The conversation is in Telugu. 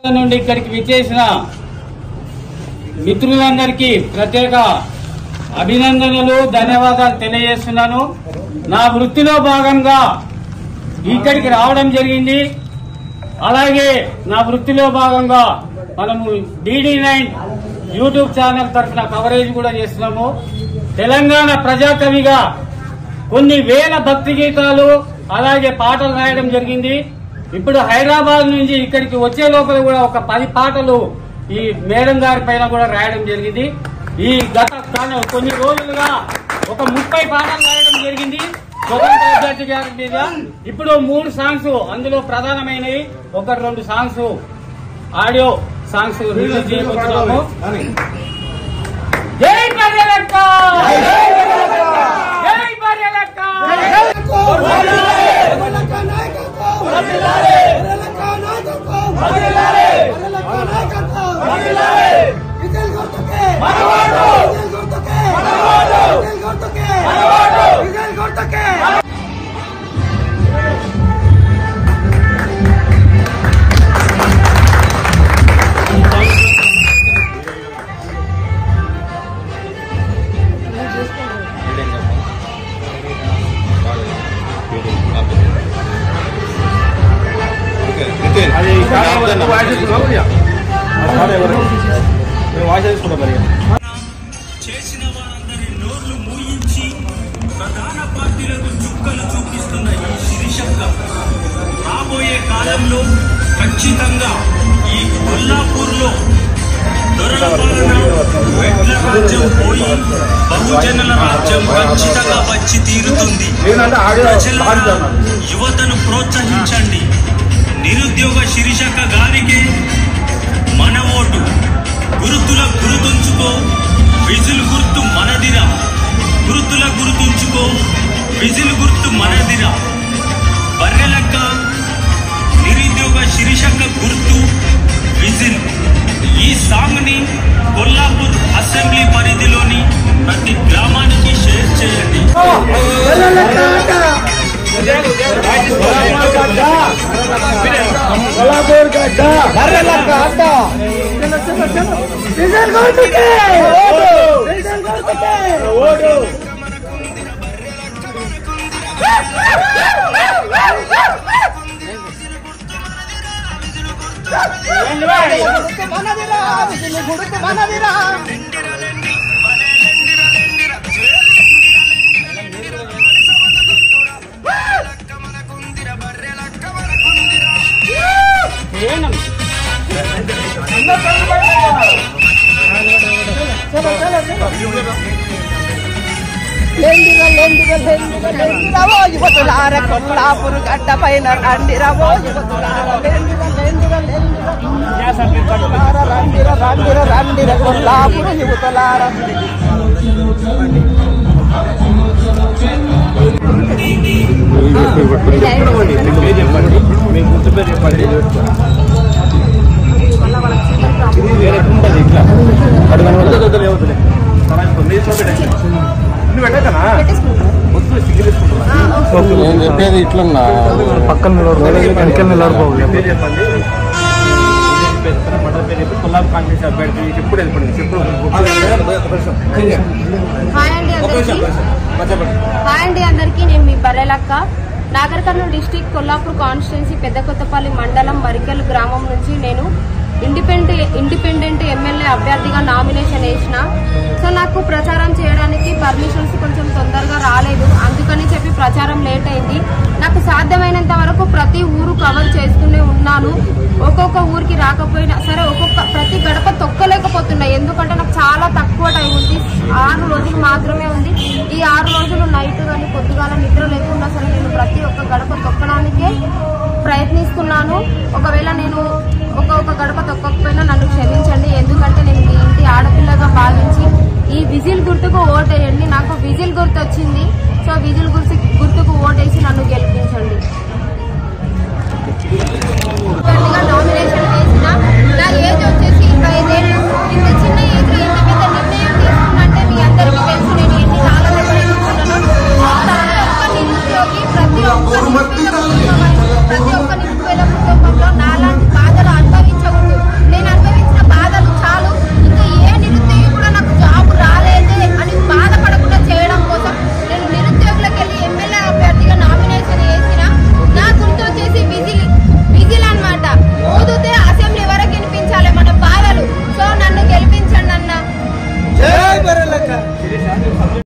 నుండి ఇక్కడికి విచ్చేసిన మిత్రులందరికీ ప్రత్యేక అభినందనలు ధన్యవాదాలు తెలియజేస్తున్నాను నా వృత్తిలో భాగంగా ఇక్కడికి రావడం జరిగింది అలాగే నా వృత్తిలో భాగంగా మనము డిడి నైన్ యూట్యూబ్ ఛానల్ తరఫున కవరేజ్ కూడా చేస్తున్నాము తెలంగాణ ప్రజాకవిగా కొన్ని వేల భక్తి గీతాలు అలాగే పాటలు రాయడం జరిగింది ఇప్పుడు హైదరాబాద్ నుంచి ఇక్కడికి వచ్చే లోపల కూడా ఒక పది పాటలు ఈ మేడం గారి పైన కూడా రాయడం జరిగింది ఈ గత కాల- కొన్ని రోజులుగా ఒక ముప్పై పాటలు రాయడం జరిగింది స్వతంత్ర అభ్యర్థి గారి మీద ఇప్పుడు మూడు సాంగ్స్ అందులో ప్రధానమైనవి ఒక రెండు సాంగ్స్ ఆడియో సాంగ్స్ రిలీజ్ చేయబోతున్నాము జై పర్యలక్క జై పర్యలక్క చేసిన వారందరి నోర్లు మూయించి ప్రధాన పార్టీలకు చుక్కలు చూపిస్తున్న ఈ శిరీషక్క రాబోయే కాలంలో ఖచ్చితంగా ఈ కొల్లాపూర్లో దొరల పాలన వెట్ల రాజ్యం పోయి బహుజనుల రాజ్యం ఖచ్చితంగా వచ్చి తీరుతుంది ప్రజలారా, యువతను ప్రోత్సహించండి నిరుద్యోగ శిరీషక్క గారికి మన ఓటు గుర్తుల గుర్తుంచుకో విజిల్ గుర్తు మనదిరా గుర్తుల గుర్తుంచుకో విజిల్ గుర్తు మనదిరా బర్రెలక్క నిరుద్యోగ శిరీషక్క గుర్తు విజిల్ ఈ సాంగ్ ని కొల్లాపూర్ అసెంబ్లీ పరిధిలోని ప్రతి గ్రామానికి షేర్ చేయండి లెండిర లెండిర లెండిర లెండిరవో యువతులార కొల్లాపురు గడ్డ పైన రండిరవో యువతులార లెండిర లెండిర లెండిర యువతులార రండిర రండిర రండిర కొల్లాపురు యువతులార నేను చెప్పేది ఇట్లన్నా పక్కన వెనకాల నిలబడిపోవాలి హాయ్ అండి అందరికీ హాయ్ అండి అందరికీ నేను మీ బర్రెలక్క నాగర్ కర్నూలు డిస్టిక్ కొల్లాపూర్ కాన్స్టిట్యున్సీ పెద్ద కొత్తపల్లి మండలం మరికెల్ గ్రామం నుంచి నేను ఇండిపెండెంట్ ఇండిపెండెంట్ ఎమ్మెల్యే అభ్యర్థిగా నామినేషన్ వేసిన సో నాకు ప్రచారం చేయడానికి పర్మిషన్స్ కొంచెం తొందరగా రాలేదు అందుకని చెప్పి ప్రచారం లేట్ అయింది నాకు సాధ్యమైనంత వరకు ప్రతి ఊరు కవర్ చేస్తూనే ఉన్నాను ఒక్కొక్క ఊరికి రాకపోయినా సరే ఒక్కొక్క ప్రతి గడప తొక్కలేకపోతున్నా ఎందుకంటే నాకు చాలా తక్కువ టైం ఉంది ఆరు రోజులు మాత్రమే ఉంది ఈ ఆరు రోజులు నైట్ కానీ పొద్దుగాల నిద్ర లేకుండా సరే నేను ప్రతి ఒక్క గడప తొక్కడానికే ప్రయత్నిస్తున్నాను ఒకవేళ నేను ఒక ఒక గడప తొక్కకపోయినా నన్ను క్షమించండి ఎందుకంటే నేను మీ ఇంటి ఆడపిల్లగా భావించి ఈ విజిల్ గుర్తుకు ఓటేయండి నాకు విజిల్ గుర్తు వచ్చింది సో విజిల్ గుర్తు గుర్తుకు ఓటేసి నన్ను గెలిపించండి నామినేషన్